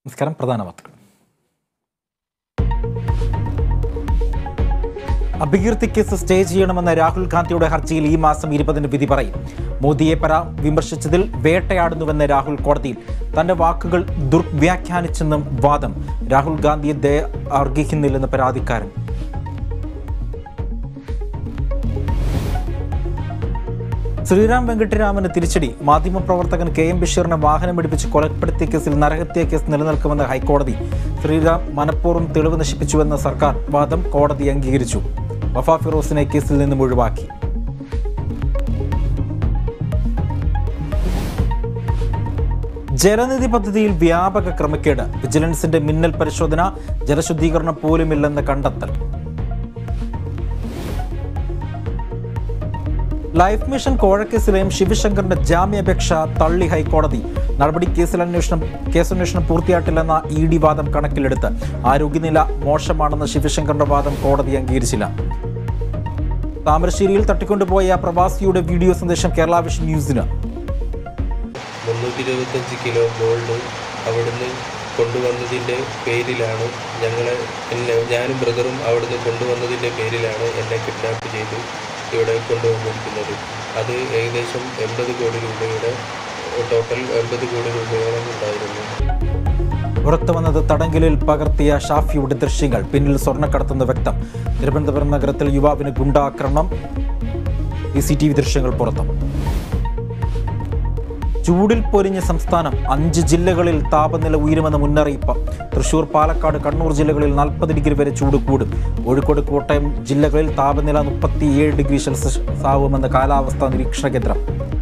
നമസ്കാരം പ്രധാന വാർത്തകൾ അപകീർത്തി കേസ് സ്റ്റേ ചെയ്യണമെന്ന രാഹുൽ ഗാന്ധിയുടെ ഹർജിയിൽ ഈ മാസം ഇരുപതിന് വിധി പറയും മോദിയെ പരാ വിമർശിച്ചതിൽ വേട്ടയാടുന്നുവെന്ന് രാഹുൽ കോടതിയിൽ തന്റെ വാക്കുകൾ ദുർവ്യാഖ്യാനിച്ചെന്നും വാദം രാഹുൽ ഗാന്ധിയെ ദയ അർഹിക്കുന്നില്ലെന്ന് പരാതിക്കാരൻ ശ്രീറാം വെങ്കട്ടരാമന് തിരിച്ചടി മാധ്യമപ്രവർത്തകൻ കെ എം ബഷീറിനെ വാഹനം പിടിപ്പിച്ച് കൊലപ്പെടുത്തിയ കേസിൽ നരഹത്യ കേസ് നിലനിൽക്കുമെന്ന് ഹൈക്കോടതി ശ്രീറാം മനഃപൂർവ്വം തെളിവ് നശിപ്പിച്ചുവെന്ന സർക്കാർ വാദം കോടതി അംഗീകരിച്ചു വഫ ഫിറോസിനെ കേസിൽ നിന്നും ഒഴിവാക്കി ജലനിധി പദ്ധതിയിൽ വ്യാപക ക്രമക്കേട് വിജിലൻസിന്റെ മിന്നൽ പരിശോധന ജലശുദ്ധീകരണം പോലുമില്ലെന്ന് കണ്ടെത്തൽ ലൈഫ് മിഷൻ കോഴക്കേസിലെയും ശിവശങ്കറിന്റെ ജാമ്യാപേക്ഷ തള്ളി ഹൈക്കോടതി നടപടി കേസിൽ അന്വേഷണം കേസന്വേഷണം പൂർത്തിയായിട്ടില്ലെന്ന ഇ ഡി വാദം കണക്കിലെടുത്ത് ആരോഗ്യനില മോശമാണെന്ന ശിവശങ്കറിന്റെ വാദം കോടതി അംഗീകരിച്ചില്ല താമരശ്ശേരിയിൽ തട്ടിക്കൊണ്ടുപോയ പ്രവാസിയുടെ വീഡിയോ സന്ദേശം കേരള വിഷൻ ന്യൂസിന് മുന്നൂറ്റി ഇരുപത്തഞ്ച് കിലോ ഗോൾഡ് അവിടുന്ന് കൊണ്ടുവന്നതിൻ്റെ പേരിലാണ് ഞങ്ങളെ എന്നെ ഞാനും ബ്രദറും അവിടുന്ന് കൊണ്ടുവന്നതിൻ്റെ പേരിലാണ് എന്നെ കിഡ്നാപ്പ് ചെയ്ത് ഇവിടെ കൊണ്ടുവന്നിരിക്കുന്നത് അത് ഏകദേശം എൺപത് കോടി രൂപയുടെ ടോട്ടൽ എൺപത് കോടി രൂപയോളം ഉണ്ടായിരുന്നു പുറത്തു വന്നത് തടങ്കലിൽ പകർത്തിയ ഷാഫിയുടെ ദൃശ്യങ്ങൾ പിന്നിൽ സ്വർണ്ണക്കടത്തുന്ന വ്യക്തം തിരുവനന്തപുരം നഗരത്തിൽ യുവാവിന് ഗുണ്ടാക്രമണം സി സി ടി വി ദൃശ്യങ്ങൾ പുറത്തു ചൂടിൽ പൊരിഞ്ഞ സംസ്ഥാനം അഞ്ച് ജില്ലകളിൽ താപനില ഉയരുമെന്ന മുന്നറിയിപ്പ് തൃശൂർ പാലക്കാട് കണ്ണൂർ ജില്ലകളിൽ നാൽപ്പത് ഡിഗ്രി വരെ ചൂട് കൂടും കോഴിക്കോട് കോട്ടയം ജില്ലകളിൽ താപനില മുപ്പത്തിയേഴ് ഡിഗ്രി സെൽഷ്യസ് ആവുമെന്ന് കാലാവസ്ഥാ നിരീക്ഷണ കേന്ദ്രം